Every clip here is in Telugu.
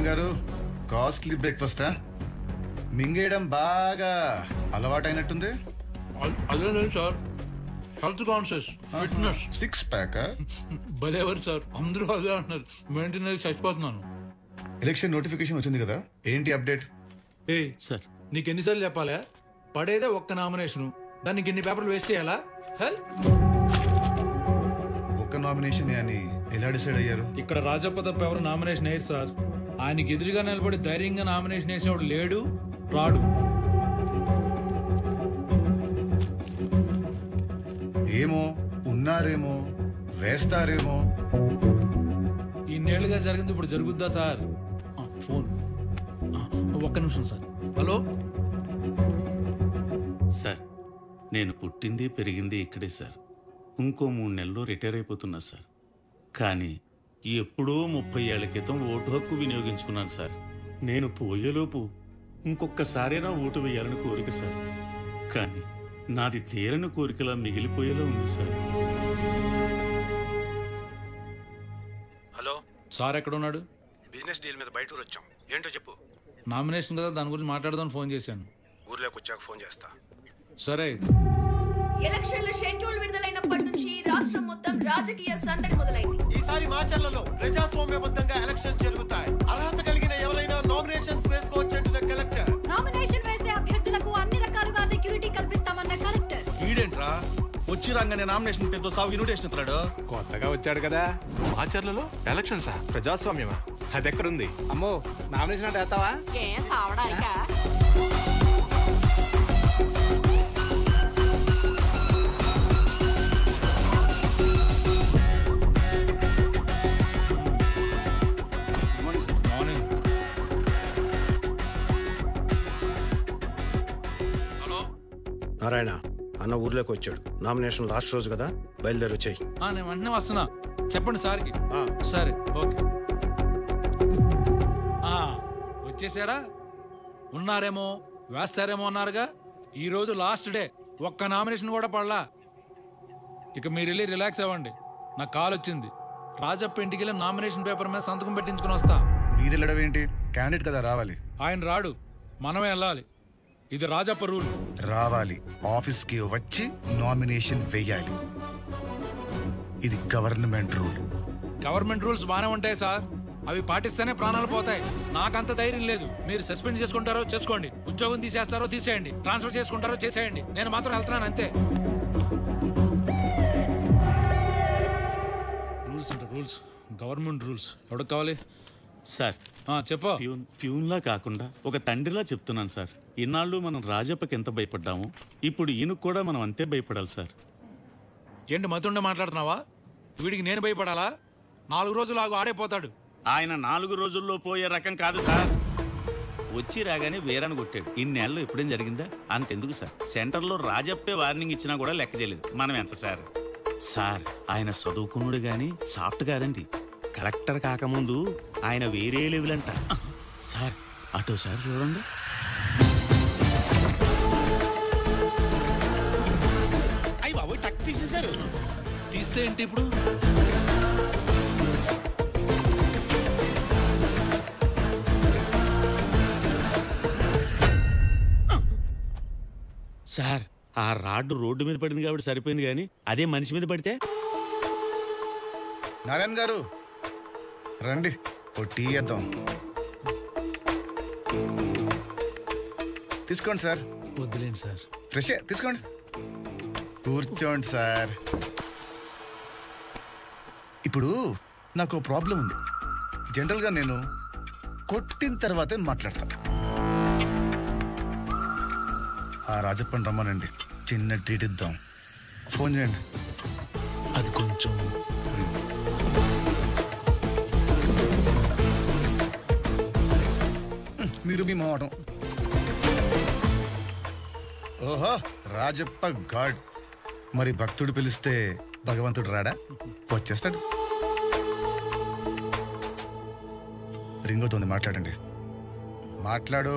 నారాయణ గారు కాస్ట్లీ బ్రేక్ఫాస్టా మింగేయడం బాగా అలవాటైనట్టుంది అదే లేదు sir health conscious fitness six pack భలేవారు సార్ అందరూ అదే అంటున్నారు మెయింటెనెన్స్ చచ్చిపోతున్నాను ఎలక్షన్ నోటిఫికేషన్ వచ్చింది కదా ఏంటి అప్డేట్ ఏ సార్ నీకు ఎన్నిసార్లు చెప్పాలా పడేదే ఒక్క నామినేషను దానికి ఎన్ని పేపర్లు వేస్ట్ చేయాలా హెల్ ఒక్క నామినేషన్ అని ఎలా డిసైడ్ అయ్యారు ఇక్కడ రాజప్ప తప్ప ఎవరు నామినేషన్ వేయరు సార్ ఆయనకి ఎదురుగా నిలబడి ధైర్యంగా నామినేషన్ వేసినప్పుడు లేడు రాడు ఏమో ఉన్నారేమో వేస్తారేమో ఇన్నేళ్లుగా జరిగింది ఇప్పుడు జరుగుద్దా సార్ ఆ, ఫోన్ ఆ, ఒక్క నిమిషం సార్ హలో సార్ నేను పుట్టింది పెరిగింది ఇక్కడే సార్ ఇంకో మూడు నెలల్లో రిటైర్ అయిపోతున్నా సార్ కానీ ఎప్పుడో ముప్పై ఏళ్ల క్రితం ఓటు హక్కు వినియోగించుకున్నాను సార్ నేను పోయేలోపు ఇంకొక్కసారైనా ఓటు వేయాలని కోరిక సార్ కానీ నాది తీరని కోరికలా మిగిలిపోయేలా ఉంది సార్ హలో సార్ ఎక్కడ ఉన్నాడు బిజినెస్ డీల్ మీద బయట ఊరు వచ్చాం ఏంటో చెప్పు నామినేషన్ కదా దాని గురించి మాట్లాడదామని ఫోన్ చేశాను ఊర్లోకి వచ్చాక ఫోన్ చేస్తా సరే అయితే ఎలక్షన్ల షెడ్యూల్ విడుదలైనప్పటి నుంచి రాష్ట్రం మొత్తం రాజకీయ సందడి మొదలైంది ఈసారి మాచర్లలో ప్రజాస్వామ్యబద్ధంగా ఎలక్షన్స్ జరుగుతాయి అర్హత కలిగిన ఎవరైనా నామినేషన్స్ వేసుకోవచ్చంటున్న కలెక్టర్ నామినేషన్ వేసే అభ్యర్థులకు అన్ని రకాలుగా సెక్యూరిటీ కల్పిస్తామన్న కలెక్టర్ ఈడేంట్రా వచ్చి రాగానే నామినేషన్ పేరుతో సాగు ఇన్విటేషన్ ఇస్తున్నాడు కొత్తగా వచ్చాడు కదా మాచర్లలో ఎలక్షన్సా ప్రజాస్వామ్యమా అది ఎక్కడుంది అమ్మో నామినేషన్ అంటే వేస్తావా మార్నింగ్ హలో నారాయణ అన్న ఊర్లోకి వచ్చాడు నామినేషన్ లాస్ట్ రోజు కదా బయలుదేరి వచ్చాయి ఆ, నేను వెంటనే వస్తున్నా చెప్పండి సార్కి సరే ఓకే ఆ, వచ్చేసారా ఉన్నారేమో వేస్తారేమో అన్నారుగా ఈరోజు లాస్ట్ డే ఒక్క నామినేషన్ కూడా పడలా ఇక మీరు వెళ్ళి రిలాక్స్ అవ్వండి నాకు కాల్ వచ్చింది రాజప్ప ఇంటికి వెళ్ళి నామినేషన్ పేపర్ మీద సంతకం పెట్టించుకుని వస్తా మీరు వెళ్ళడం ఏంటి క్యాండిడేట్ కదా రావాలి ఆయన రాడు మనమే వెళ్ళాలి ఇది రాజప్ప రూల్ రావాలి ఆఫీస్కి వచ్చి నామినేషన్ వేయాలి ఇది గవర్నమెంట్ రూల్ గవర్నమెంట్ రూల్స్ బాగానే ఉంటాయి సార్ అవి పాటిస్తేనే ప్రాణాలు పోతాయి నాకంత ధైర్యం లేదు మీరు సస్పెండ్ చేసుకుంటారో చేసుకోండి ఉద్యోగం తీసేస్తారో తీసేయండి ట్రాన్స్ఫర్ చేసుకుంటారో చేసేయండి నేను మాత్రం వెళ్తున్నాను అంతే రూల్స్ అంటే రూల్స్ గవర్నమెంట్ రూల్స్ ఎవరికి కావాలి సార్ ఆ, చెప్పు ప్యూన్ ప్యూన్లా కాకుండా ఒక తండ్రిలా చెప్తున్నాను సార్ ఇన్నాళ్ళు మనం రాజప్పకి ఎంత భయపడ్డామో ఇప్పుడు ఈయనకు కూడా మనం అంతే భయపడాలి సార్ ఏంటి మతుండే మాట్లాడుతున్నావా వీడికి నేను భయపడాలా నాలుగు రోజులు ఆగు ఆడైపోతాడు ఆయన నాలుగు రోజుల్లో పోయే రకం కాదు సార్ వచ్చి రాగానే వేరని కొట్టాడు ఇన్నేళ్ళు ఎప్పుడేం జరిగిందా అంతెందుకు సార్ సెంటర్లో రాజప్పే వార్నింగ్ ఇచ్చినా కూడా లెక్క చేయలేదు మనం ఎంత సార్ సార్ ఆయన చదువుకున్నాడు గాని సాఫ్ట్ కాదండి కలెక్టర్ కాకముందు ఆయన వేరే లెవెల్ అంట సార్ అటో సార్ చూడండి అయ్యి బాబోయ్ టక్ తీసేశారు తీస్తే ఏంటి ఇప్పుడు సార్ ఆ రాడ్ రోడ్డు మీద పడింది కాబట్టి సరిపోయింది కానీ అదే మనిషి మీద పడితే నారాయణ గారు రండి ఓ టీ ఇద్దాం తీసుకోండి సార్ వద్దులేండి సార్ ఫ్రెష్ తీసుకోండి కూర్చోండి సార్ ఇప్పుడు నాకు ఓ ప్రాబ్లం ఉంది జనరల్గా నేను కొట్టిన తర్వాతే మాట్లాడతాను ఆ రాజప్పని రమ్మనండి చిన్న ట్రీట్ ఇద్దాం ఫోన్ చేయండి అది కొంచెం మీరు మీ మావటం ఓహో రాజప్ప గాడ్ మరి భక్తుడు పిలిస్తే భగవంతుడు రాడా వచ్చేస్తాడు రింగ్ అవుతుంది మాట్లాడండి మాట్లాడు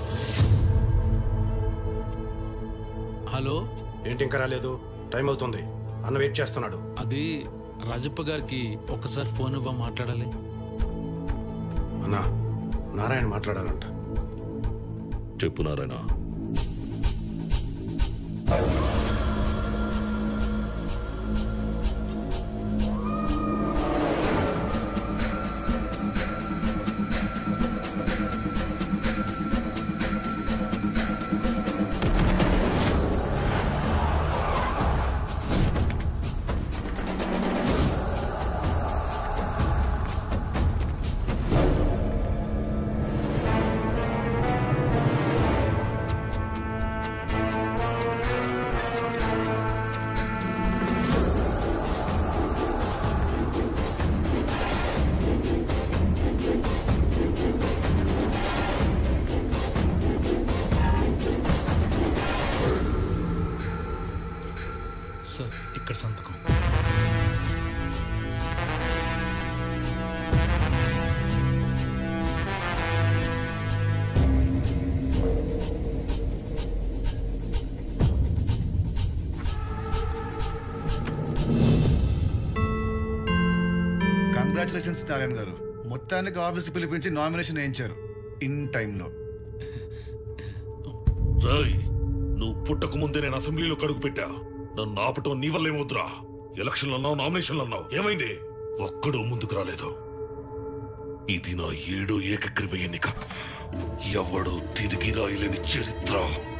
హలో ఏంటి ఇంకా రాలేదు టైం అవుతుంది అన్న వెయిట్ చేస్తున్నాడు అది రాజప్ప గారికి ఒక్కసారి ఫోన్ ఇవ్వ మాట్లాడాలి అన్నా నారాయణ మాట్లాడాలంట చెప్పు నారాయణ సార్ ఇక్కడ సంతకం కంగ్రాచులేషన్స్ నారాయణ గారు మొత్తానికి ఆఫీస్కి పిలిపించి నామినేషన్ వేయించారు ఇన్ టైంలో రాయ్ నువ్వు పుట్టక ముందే నేను అసెంబ్లీలో కడుగు పెట్టా నన్ను ఆపటం నీ వల్ల ఏమవుతురా ఎలక్షన్లు అన్నావు నామినేషన్లు అన్నావు ఏమైంది ఒక్కడూ ముందుకు రాలేదు ఇది నా ఏడో ఏకగ్రీవ ఎన్నిక ఎవడు తిరిగి రాయలేని చరిత్ర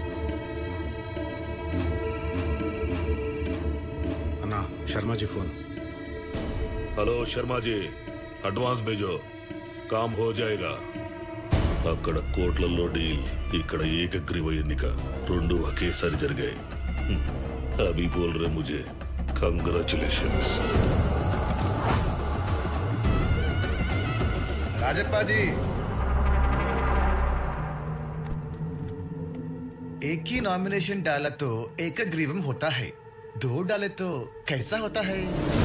అన్నా Sharmaji phone hello Sharmaji advance భేజో కామ్ హో జాయేగా అక్కడ కోట్లలో డీల్ ఇక్కడ ఏకగ్రీవ ఎన్నిక రెండు ఒకేసారి జరిగాయి హ్మ్. అభి బోల్ రే ముజే కంగ్రాచులేషన్స్ राजप्पा जी एक ही नॉमिनेशन डाला तो एक ग्रीवम होता है दो डाले तो कैसा होता है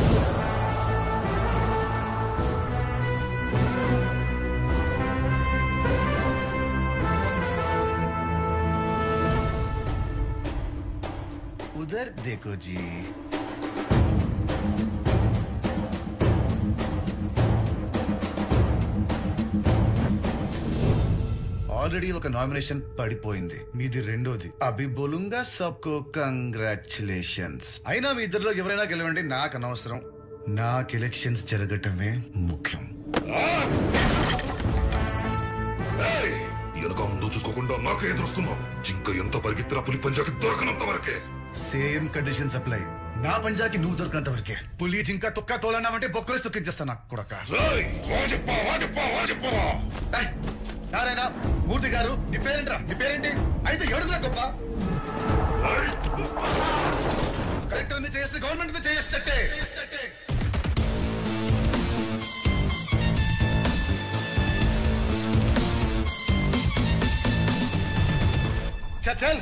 उधर देखो जी ఆల్రెడీ ఒక నామినేషన్ పడిపోయింది మీది రెండోది అభి బోలుంగా సబ్కో కంగ్రాచులేషన్స్ అయినా మీ ఇద్దరిలో ఎవరైనా గెలవండి నాకు అనవసరం నాకు ఎలక్షన్స్ జరగటమే ముఖ్యం వెనక ముందు చూసుకోకుండా నాకే ఎదురుస్తున్నావు జింక ఎంత పరిగెత్తినా పులి పంజాకి దొరకనంత వరకే సేమ్ కండిషన్స్ అప్లై నా పంజాకి నువ్వు దొరికినంత వరకే పులి జింక తొక్క తోలన్నామంటే బొక్కలేసి తొక్కించేస్తా నాకు కొడక రాయ్ వాజప్పా వాజప్పా వాజప్పా ఏయ్, నారాయణ మూర్తి గారు నీ పేరేంట్రా నీ పేరేంటి అయితే ఏడుగులా గొప్ప కలెక్టర్ మీద చేస్తే గవర్నమెంట్ మీద చేస్తట్టే చల్ చల్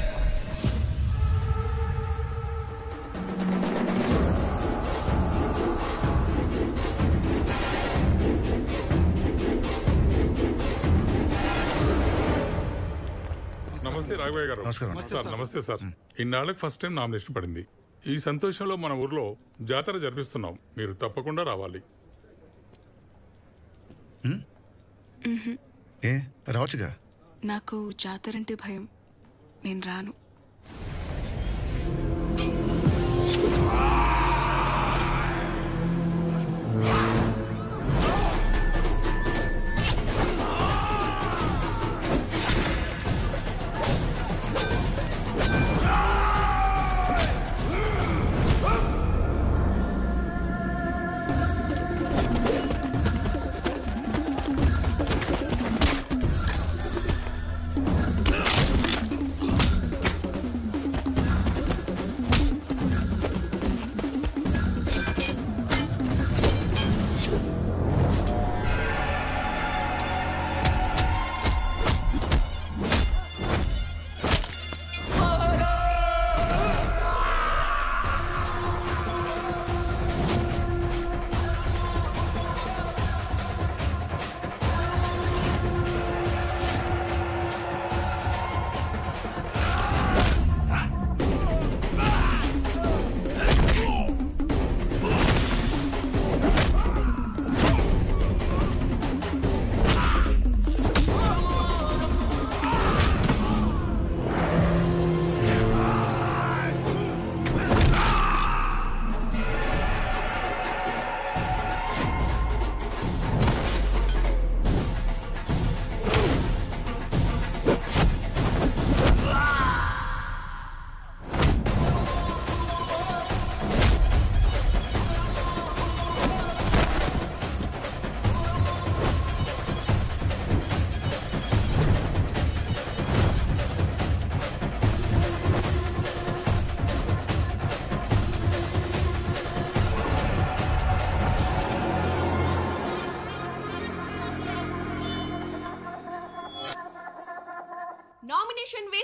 నమస్తే రాఘవయ్య గారు నమస్కారం. సార్ నమస్తే సార్ ఇన్నాళ్ళకి ఫస్ట్ టైం నామినేషన్ పడింది ఈ సంతోషంలో మన ఊర్లో జాతర జరిపిస్తున్నాం మీరు తప్పకుండా రావాలి ఏ రావచ్చుగా నాకు జాతరంటే భయం నేను రాను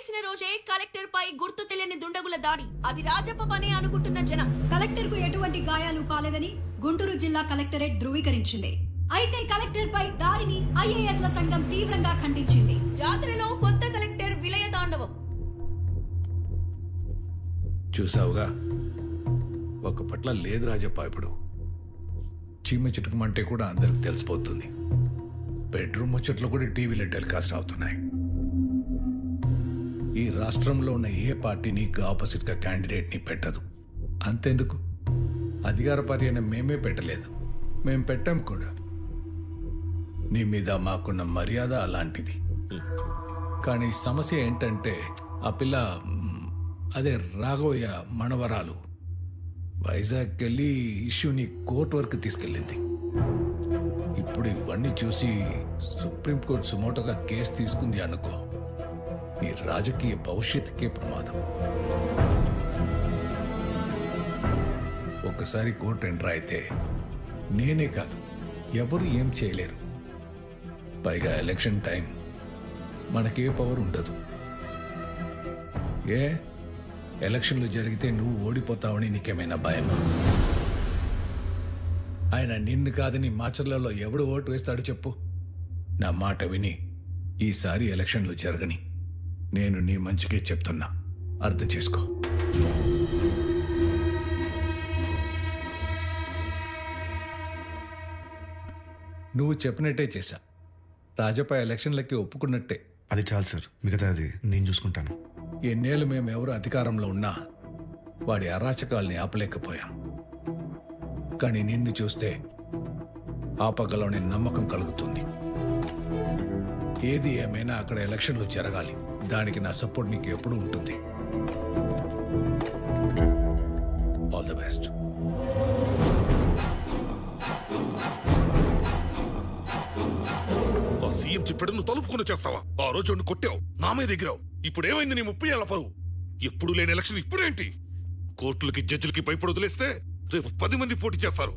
ఓటేసిన రోజే కలెక్టర్ పై గుర్తు తెలియని దుండగుల దాడి అది రాజప్ప పని అనుకుంటున్న జనం కలెక్టర్ కు ఎటువంటి గాయాలు కాలేదని గుంటూరు జిల్లా కలెక్టరేట్ ధృవీకరించింది అయితే కలెక్టర్ పై దాడిని ఐఏఎస్ ల సంఘం తీవ్రంగా ఖండించింది జాతరలో కొత్త కలెక్టర్ విలయ తాండవం చూసావుగా ఒక పట్ల లేదు రాజప్ప ఇప్పుడు చీమ చిటుకమంటే కూడా అందరికి తెలిసిపోతుంది బెడ్రూమ్ ముచ్చట్లు కూడా టీవీలో టెలికాస్ట్ అవుతున్నాయి ఈ రాష్ట్రంలో ఉన్న ఏ పార్టీ నీకు ఆపోజిట్గా క్యాండిడేట్ని పెట్టదు అంతెందుకు అధికార పార్టీ అయినా మేమే పెట్టలేదు మేం పెట్టాం కూడా నీ మీద మాకున్న మర్యాద అలాంటిది కానీ సమస్య ఏంటంటే ఆ పిల్ల మ్, అదే రాఘవయ్య మనవరాలు వైజాగ్ వెళ్ళి ఇష్యూని కోర్టు వరకు తీసుకెళ్ళింది ఇప్పుడు ఇవన్నీ చూసి సుప్రీంకోర్టు సుమోటోగా కేసు తీసుకుంది అనుకో నీ రాజకీయ భవిష్యత్తుకే ప్రమాదం ఒక్కసారి కోర్టు ఎంటర్ అయితే నేనే కాదు ఎవరు ఏం చేయలేరు పైగా ఎలక్షన్ టైం మనకే పవర్ ఉండదు ఏ ఎలక్షన్లు జరిగితే నువ్వు ఓడిపోతావని నీకేమైనా భయమా ఆయన నిన్ను కాదని మాచర్లలో ఎవడు ఓటు వేస్తాడు చెప్పు నా మాట విని ఈసారి ఎలక్షన్లు జరగని నేను నీ మంచికే చెప్తున్నా అర్థం చేసుకో నువ్వు చెప్పినట్టే చేశా రాజపా ఎలక్షన్లకి ఒప్పుకున్నట్టే అది చాలు సార్ మిగతా అది నేను చూసుకుంటాను ఎన్నేళ్ళు మేము ఎవరు అధికారంలో ఉన్నా వాడి అరాచకాల్ని ఆపలేకపోయాం కానీ నిన్ను చూస్తే ఆపగలవని నమ్మకం కలుగుతుంది ఏది ఏమైనా అక్కడ ఎలక్షన్లు జరగాలి దానికి నా సపోర్ట్ నీకు ఎప్పుడూ ఉంటుంది ఆల్ ద బెస్ట్ ఆ సీఎం చెప్పాడు నువ్వు తలుపుకొని చేస్తావా ఆ రోజు నువ్వు కొట్టావు నా మీద ఎగిరావు ఇప్పుడు ఏమైంది నీ ముప్పై ఏళ్ల పరువు ఎప్పుడు లేని ఎలక్షన్ ఇప్పుడేంటి కోర్టులకి జడ్జిలకి భయపడి వదిలేస్తే రేపు పది మంది పోటీ చేస్తారు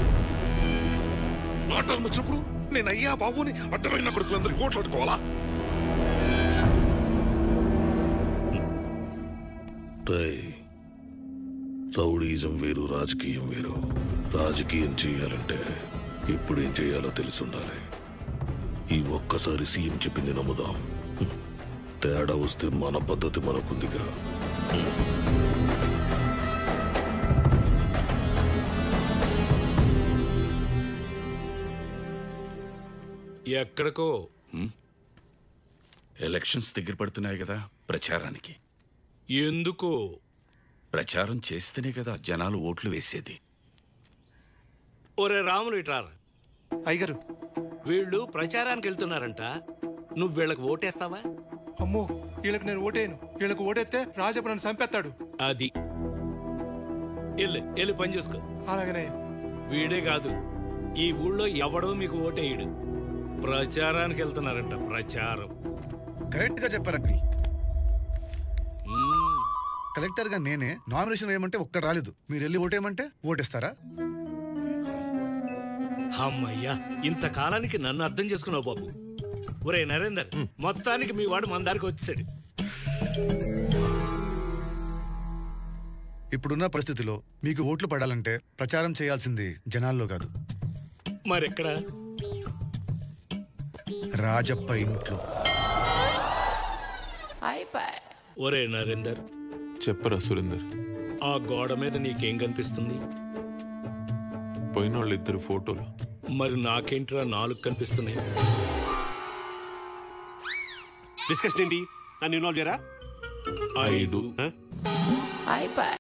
నా టర్మ్ వచ్చినప్పుడు నేను అయ్యా బాబుని అడ్డమైన కొడుకులందరికీ ఓట్లు అడుకోవాలా రౌడీజం వేరు రాజకీయం వేరు రాజకీయం చేయాలంటే ఇప్పుడు ఏం చేయాలో తెలుసుండాలి ఈ ఒక్కసారి సీఎం చెప్పింది నమ్ముదాం హ్మ్. తేడా వస్తే మన పద్ధతి మనకుందిగా ఎక్కడికో ఎలక్షన్స్ దగ్గర పడుతున్నాయి కదా ప్రచారానికి ఎందుకు ప్రచారం చేస్తేనే కదా జనాలు ఓట్లు వేసేది ఒరే రాములు ఇట్రారు అయ్యగారు వీళ్ళు ప్రచారానికి వెళ్తున్నారంట నువ్వు వీళ్ళకి ఓటేస్తావా అమ్మో వీళ్ళకి నేను ఓటేయను వీళ్ళకి ఓటేస్తే రాజప్ప నన్ను చంపేస్తాడు అది వెళ్ళి వెళ్ళి పని చూసుకో అలాగనే వీడే కాదు ఈ ఊళ్ళో ఎవడో మీకు ఓటేయడు ప్రచారానికి వెళ్తున్నారంట ప్రచారం కరెక్ట్ గా చెప్పారు అంకుల్ కలెక్టర్ గా నేనే నామినేషన్ వేయమంటే ఒక్కడ రాలేదు మీరు వెళ్ళి ఓటేయమంటే ఓటేస్తారా అమ్మయ్యా ఇంతకాలానికి నన్ను అర్థం చేసుకున్నావు బాబు ఒరే నరేందర్ మొత్తానికి మీ వాడు మన దారికి వచ్చాడు ఇప్పుడున్న పరిస్థితిలో మీకు ఓట్లు పడాలంటే ప్రచారం చేయాల్సింది జనాల్లో కాదు మరెక్కడ రాజప్ప ఇంట్లో ఒరే నరేందర్ చెప్పరా సురేందర్ ఆ గోడ మీద నీకేం కనిపిస్తుంది పోయిన వాళ్ళు ఇద్దరు ఫోటోలు మరి నాకేంట్రా నాలుగు కనిపిస్తున్నాయి డిస్కషన్ ఏంటి నన్ను ఇన్వాల్వ్ చేయరా ఐదు